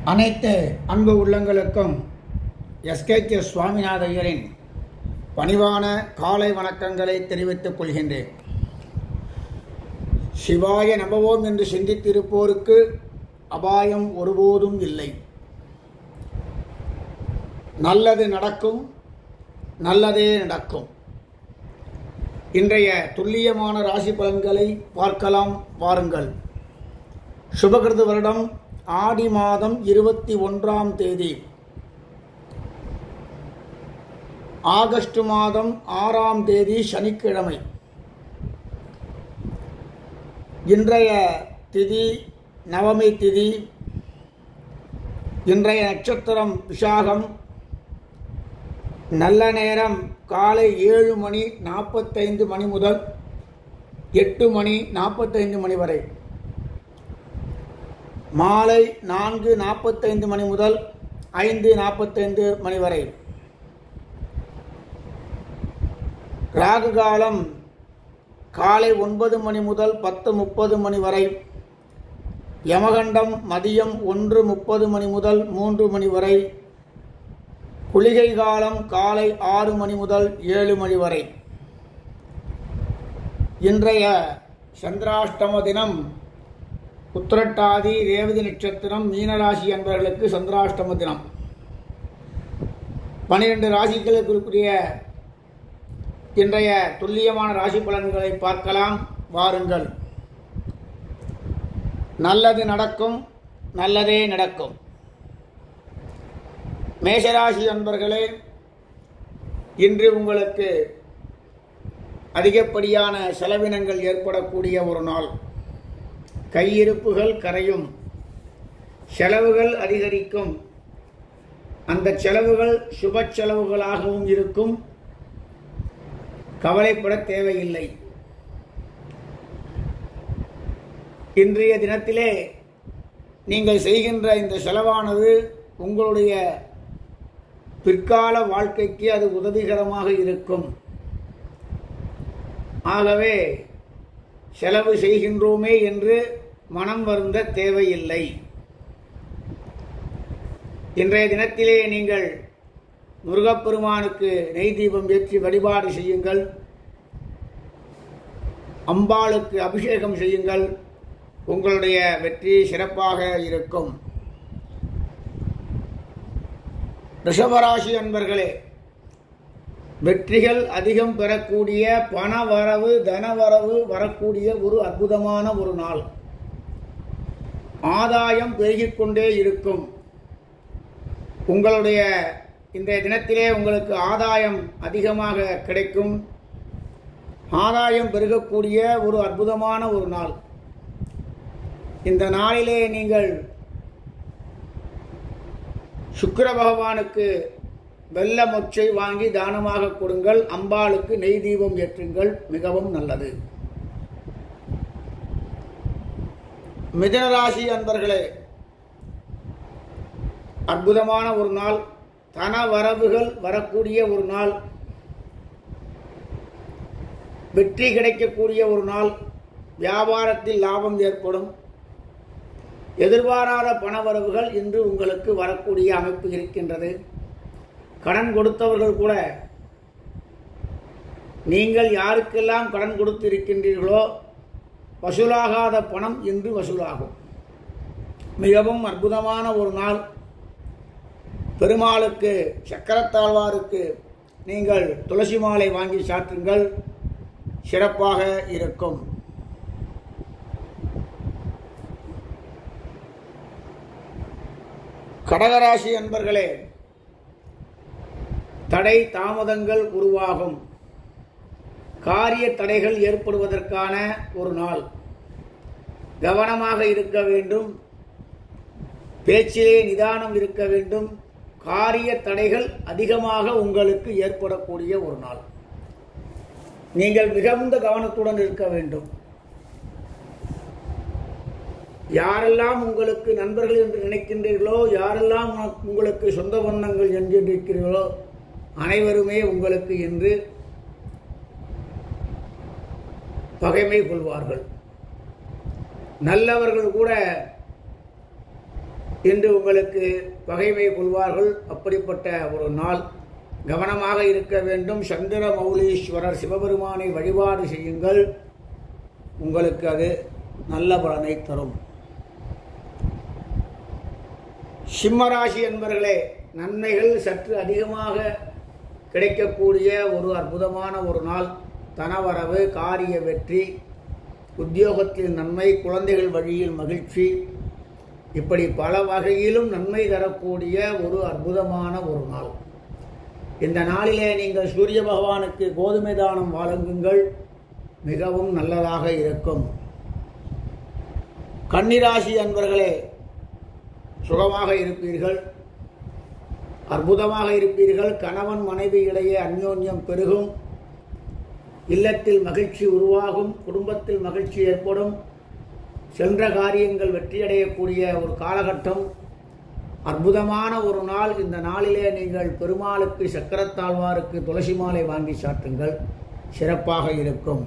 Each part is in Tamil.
அனைத்து அன்பு உள்ளங்களுக்கும் எஸ்கேகே சுவாமிநாத ஐயரின் பணிவான காலை வணக்கங்களை தெரிவித்துக் கொள்கின்றேன் சிவாய நம்பவோம் என்று சிந்தித்திருப்போருக்கு அபாயம் ஒருபோதும் இல்லை நல்லது நடக்கும் நல்லதே நடக்கும் இன்றைய துல்லியமான ராசி பலன்களை பார்க்கலாம் வாருங்கள் சுபகிருது வருடம் ஆடி மாதம் இருபத்தி ஒன்றாம் தேதி ஆகஸ்ட் மாதம் ஆறாம் தேதி சனிக்கிழமை இன்றைய திதி நவமி திதி இன்றைய நட்சத்திரம் விஷாகம் நல்ல நேரம் காலை ஏழு மணி நாற்பத்தைந்து மணி முதல் எட்டு மணி நாற்பத்தைந்து மணி வரை மாலை நான்கு நாற்பத்தைந்து மணி முதல் ஐந்து நாற்பத்தைந்து மணி வரை ராகு காலம் காலை ஒன்பது மணி முதல் பத்து முப்பது மணி வரை யமகண்டம் மதியம் ஒன்று முப்பது மணி முதல் மூன்று மணி வரை குளிகை காலம் காலை ஆறு மணி முதல் ஏழு மணி வரை இன்றைய சந்திராஷ்டம தினம் உத்திரட்டாதி ரேவதி நட்சத்திரம் மீனராசி அன்பர்களுக்கு சந்திராஷ்டம தினம் பனிரெண்டு ராசிகளுக்குரிய இன்றைய துல்லியமான ராசி பலன்களை பார்க்கலாம் வாருங்கள் நல்லது நடக்கும் நல்லதே நடக்கும் மேஷராசி அன்பர்களே இன்று உங்களுக்கு அதிகப்படியான செலவினங்கள் ஏற்படக்கூடிய ஒரு நாள் கையிருப்புகள் கரையும் செலவுகள் அதிகரிக்கும் அந்த செலவுகள் சுப செலவுகளாகவும் இருக்கும் கவலைப்பட தேவையில்லை இன்றைய தினத்திலே நீங்கள் செய்கின்ற இந்த செலவானது உங்களுடைய பிற்கால வாழ்க்கைக்கு அது உதவிகரமாக இருக்கும் ஆகவே செலவு செய்கின்றோமே என்று மனம் வருந்த தேவையில்லை இன்றைய தினத்திலே நீங்கள் முருகப்பெருமானுக்கு நெய் தீபம் ஏற்றி வழிபாடு செய்யுங்கள் அம்பாளுக்கு அபிஷேகம் செய்யுங்கள் உங்களுடைய வெற்றி சிறப்பாக இருக்கும் ரிஷபராசி அன்பர்களே வெற்றிகள் அதிகம் பெறக்கூடிய பண வரவு தனவரவு வரக்கூடிய ஒரு அற்புதமான ஒரு நாள் ஆதாயம் பெருகிக் கொண்டே இருக்கும் உங்களுடைய இந்த தினத்திலே உங்களுக்கு ஆதாயம் அதிகமாக கிடைக்கும் ஆதாயம் பெருகக்கூடிய ஒரு அற்புதமான ஒரு நாள் இந்த நாளிலே நீங்கள் சுக்கிர பகவானுக்கு வெள்ள மொச்சை வாங்கி தானமாக கொடுங்கள் அம்பாளுக்கு நெய் தீபம் ஏற்றுங்கள் மிகவும் நல்லது மிதனராசி அன்பர்களே அற்புதமான ஒரு நாள் தன வரவுகள் வரக்கூடிய ஒரு நாள் வெற்றி கிடைக்கக்கூடிய ஒரு நாள் வியாபாரத்தில் லாபம் ஏற்படும் எதிர்பாராத பணவரவுகள் இன்று உங்களுக்கு வரக்கூடிய அமைப்பு இருக்கின்றது கடன் கொடுத்தவர்கள் கூட நீங்கள் யாருக்கெல்லாம் கடன் கொடுத்து இருக்கின்றீர்களோ வசூலாகாத பணம் இன்று வசூலாகும் மிகவும் அற்புதமான ஒரு நாள் பெருமாளுக்கு சக்கரத்தாழ்வாருக்கு நீங்கள் துளசி மாலை வாங்கி சாற்றுங்கள் சிறப்பாக இருக்கும் கடகராசி அன்பர்களே தடை தாமதங்கள் உருவாகும் காரிய தடைகள் ஏற்படுவதற்கான ஒரு நாள் கவனமாக இருக்க வேண்டும் பேச்சிலே நிதானம் இருக்க வேண்டும் காரிய தடைகள் அதிகமாக உங்களுக்கு ஏற்படக்கூடிய ஒரு நாள் நீங்கள் மிகுந்த கவனத்துடன் இருக்க வேண்டும் யாரெல்லாம் உங்களுக்கு நண்பர்கள் என்று நினைக்கின்றீர்களோ யாரெல்லாம் உங்களுக்கு சொந்த பந்தங்கள் என்று இருக்கிறீர்களோ அனைவருமே உங்களுக்கு என்று பகைமை கொள்வார்கள் நல்லவர்கள் கூட இன்று உங்களுக்கு பகைமை கொள்வார்கள் அப்படிப்பட்ட ஒரு நாள் கவனமாக இருக்க வேண்டும் சந்திர மௌலீஸ்வரர் சிவபெருமானை வழிபாடு செய்யுங்கள் உங்களுக்கு அது நல்ல பலனை தரும் சிம்மராசி என்பர்களே நன்மைகள் சற்று அதிகமாக கிடைக்கக்கூடிய ஒரு அற்புதமான ஒரு நாள் தனவரவு காரிய வெற்றி உத்தியோகத்தில் நன்மை குழந்தைகள் வழியில் மகிழ்ச்சி இப்படி பல வகையிலும் நன்மை தரக்கூடிய ஒரு அற்புதமான ஒரு நாள் இந்த நாளிலே நீங்கள் சூரிய பகவானுக்கு கோதுமை தானம் வழங்குங்கள் மிகவும் நல்லதாக இருக்கும் கன்னிராசி அன்பர்களே சுகமாக இருப்பீர்கள் அற்புதமாக இருப்பீர்கள் கணவன் மனைவி இடையே அந்யோன்யம் பெருகும் இல்லத்தில் மகிழ்ச்சி உருவாகும் குடும்பத்தில் மகிழ்ச்சி ஏற்படும் சென்ற காரியங்கள் வெற்றியடையக்கூடிய ஒரு காலகட்டம் அற்புதமான ஒரு நாள் இந்த நாளிலே நீங்கள் பெருமாளுக்கு சக்கரத்தாழ்வாருக்கு துளசி மாலை வாங்கி சாட்டுங்கள் சிறப்பாக இருக்கும்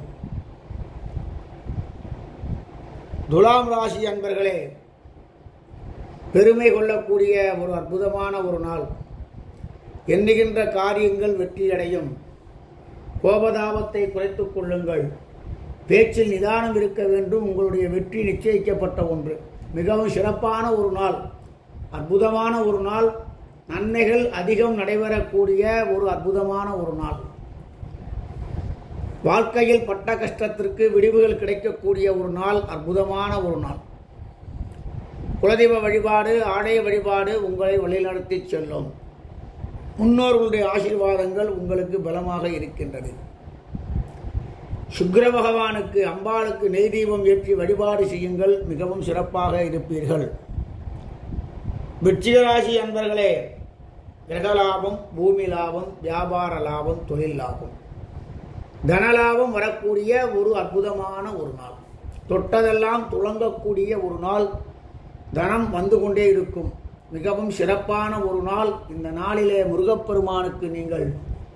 துலாம் ராசி அன்பர்களே பெருமை கொள்ளக்கூடிய ஒரு அற்புதமான ஒரு நாள் எண்ணுகின்ற காரியங்கள் வெற்றியடையும் கோபதாபத்தை குறைத்துக் கொள்ளுங்கள் பேச்சில் நிதானம் இருக்க வேண்டும் உங்களுடைய வெற்றி நிச்சயிக்கப்பட்ட ஒன்று மிகவும் சிறப்பான ஒரு நாள் அற்புதமான ஒரு நாள் நன்மைகள் அதிகம் நடைபெறக்கூடிய ஒரு அற்புதமான ஒரு நாள் வாழ்க்கையில் பட்ட கஷ்டத்திற்கு விடிவுகள் கிடைக்கக்கூடிய ஒரு நாள் அற்புதமான ஒரு நாள் குலதெய்வ வழிபாடு ஆலய வழிபாடு உங்களை வழிநடத்தி செல்லும் முன்னோர்களுடைய ஆசீர்வாதங்கள் உங்களுக்கு பலமாக இருக்கின்றது சுக்கிர பகவானுக்கு அம்பாளுக்கு நெய் தீபம் ஏற்றி வழிபாடு செய்யுங்கள் மிகவும் சிறப்பாக இருப்பீர்கள் விருச்சிக ராசி அன்பர்களே கிரக லாபம் பூமி லாபம் வியாபார லாபம் தொழில் லாபம் தனலாபம் வரக்கூடிய ஒரு அற்புதமான ஒரு நாள் தொட்டதெல்லாம் துளங்கக்கூடிய ஒரு நாள் தனம் வந்து கொண்டே இருக்கும் மிகவும் சிறப்பான ஒரு நாள் இந்த நாளிலே முருகப்பெருமானுக்கு நீங்கள்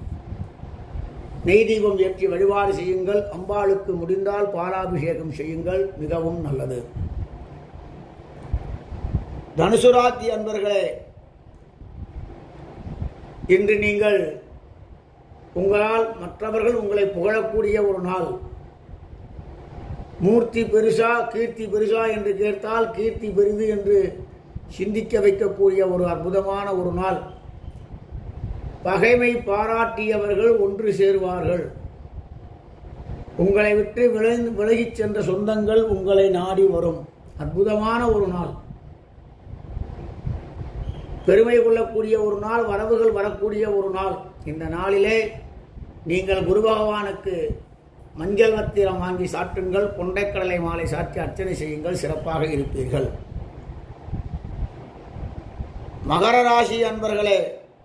நெய் தீபம் ஏற்றி வழிபாடு செய்யுங்கள் அம்பாளுக்கு முடிந்தால் பாலாபிஷேகம் செய்யுங்கள் மிகவும் நல்லது தனுசுராத்தி அன்பர்களே இன்று நீங்கள் உங்களால் மற்றவர்கள் உங்களை புகழக்கூடிய ஒரு நாள் மூர்த்தி பெருசா கீர்த்தி பெருசா என்று கேட்டால் கீர்த்தி பெரிது என்று சிந்திக்க வைக்கக்கூடிய ஒரு அற்புதமான ஒரு நாள் பகைமை பாராட்டியவர்கள் ஒன்று சேருவார்கள் உங்களை விட்டு விலகி விலகிச் சென்ற சொந்தங்கள் உங்களை நாடி வரும் அற்புதமான ஒரு நாள் பெருமை கொள்ளக்கூடிய ஒரு நாள் வரவுகள் வரக்கூடிய ஒரு நாள் இந்த நாளிலே நீங்கள் குரு பகவானுக்கு மஞ்சள் வத்திரம் வாங்கி சாட்டுங்கள் கொண்டைக்கடலை மாலை சாற்றி அர்ச்சனை செய்யுங்கள் சிறப்பாக இருப்பீர்கள் மகர ராசி அன்பர்களே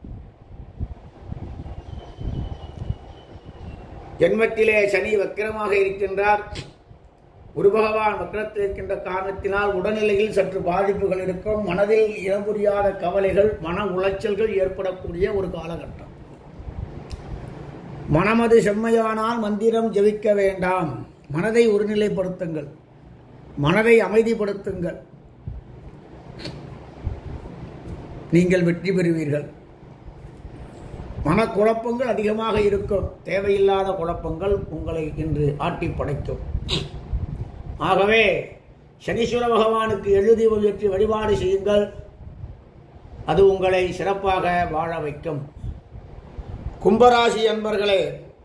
ஜென்மத்திலே சனி வக்கிரமாக இருக்கின்றார் குரு பகவான் வக்கரத்தில் இருக்கின்ற காரணத்தினால் உடல்நிலையில் சற்று பாதிப்புகள் இருக்கும் மனதில் இனம் புரியாத கவலைகள் மன உளைச்சல்கள் ஏற்படக்கூடிய ஒரு காலகட்டம் மனமது செம்மையானால் மந்திரம் ஜெபிக்க வேண்டாம் மனதை ஒருநிலைப்படுத்துங்கள் மனதை அமைதிப்படுத்துங்கள் நீங்கள் வெற்றி பெறுவீர்கள் மனக்குழப்பங்கள் அதிகமாக இருக்கும் தேவையில்லாத குழப்பங்கள் உங்களை இன்று ஆட்டி படைக்கும் ஆகவே சனீஸ்வர பகவானுக்கு எழுதீபம் ஏற்றி வழிபாடு செய்யுங்கள் அது உங்களை சிறப்பாக வாழ வைக்கும் கும்பராசி அன்பர்களே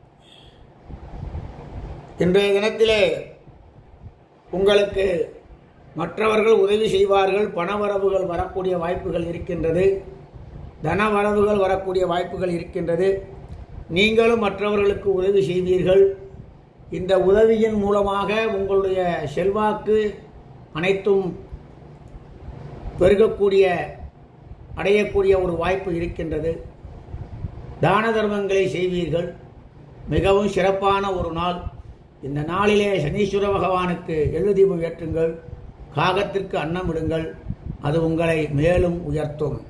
இன்றைய தினத்திலே உங்களுக்கு மற்றவர்கள் உதவி செய்வார்கள் பணவரவுகள் வரக்கூடிய வாய்ப்புகள் இருக்கின்றது தனவரவுகள் வரக்கூடிய வாய்ப்புகள் இருக்கின்றது நீங்களும் மற்றவர்களுக்கு உதவி செய்வீர்கள் இந்த உதவியின் மூலமாக உங்களுடைய செல்வாக்கு அனைத்தும் பெருகக்கூடிய அடையக்கூடிய ஒரு வாய்ப்பு இருக்கின்றது தான தர்மங்களை செய்வீர்கள் மிகவும் சிறப்பான ஒரு நாள் இந்த நாளிலே சனீஸ்வர பகவானுக்கு எள்ளு தீபம் ஏற்றுங்கள் காகத்திற்கு அன்னம் விடுங்கள் அது உங்களை மேலும் உயர்த்தும்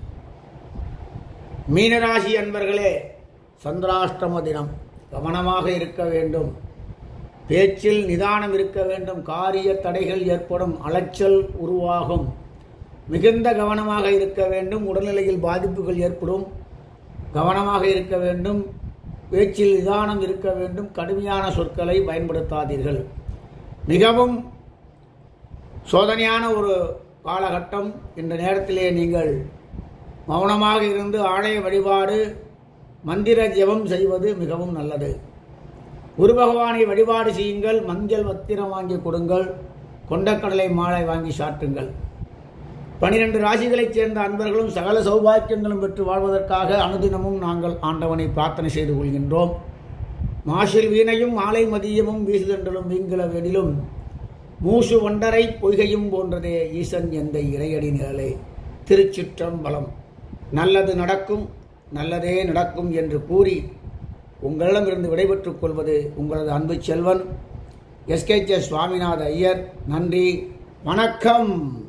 மீனராசி அன்பர்களே சந்திராஷ்டம தினம் கவனமாக இருக்க வேண்டும் பேச்சில் நிதானம் இருக்க வேண்டும் காரிய தடைகள் ஏற்படும் அலைச்சல் உருவாகும் மிகுந்த கவனமாக இருக்க வேண்டும் உடல்நிலையில் பாதிப்புகள் ஏற்படும் கவனமாக இருக்க வேண்டும் பேச்சில் நிதானம் இருக்க வேண்டும் கடுமையான சொற்களை பயன்படுத்தாதீர்கள் மிகவும் சோதனையான ஒரு காலகட்டம் இந்த நேரத்திலே நீங்கள் மௌனமாக இருந்து ஆலய வழிபாடு மந்திர ஜெபம் செய்வது மிகவும் நல்லது குரு பகவானை வழிபாடு செய்யுங்கள் மஞ்சள் வத்திரம் வாங்கி கொடுங்கள் கொண்டக்கடலை மாலை வாங்கி சாட்டுங்கள் பனிரெண்டு ராசிகளைச் சேர்ந்த அன்பர்களும் சகல சௌபாக்கியங்களும் பெற்று வாழ்வதற்காக அனுதினமும் நாங்கள் ஆண்டவனை பிரார்த்தனை செய்து கொள்கின்றோம் மாசில் வீணையும் மாலை மதியமும் வீசுதண்டலும் வீங்கில வேடிலும் மூசு ஒண்டரை பொய்கையும் போன்றதே ஈசன் எந்த இறையடி நிழலே திருச்சிற்றம்பலம் நல்லது நடக்கும் நல்லதே நடக்கும் என்று கூறி உங்களிடமிருந்து விடைபெற்றுக் கொள்வது உங்களது அன்பு செல்வன் எஸ்கேஜே சுவாமிநாத ஐயர் நன்றி வணக்கம்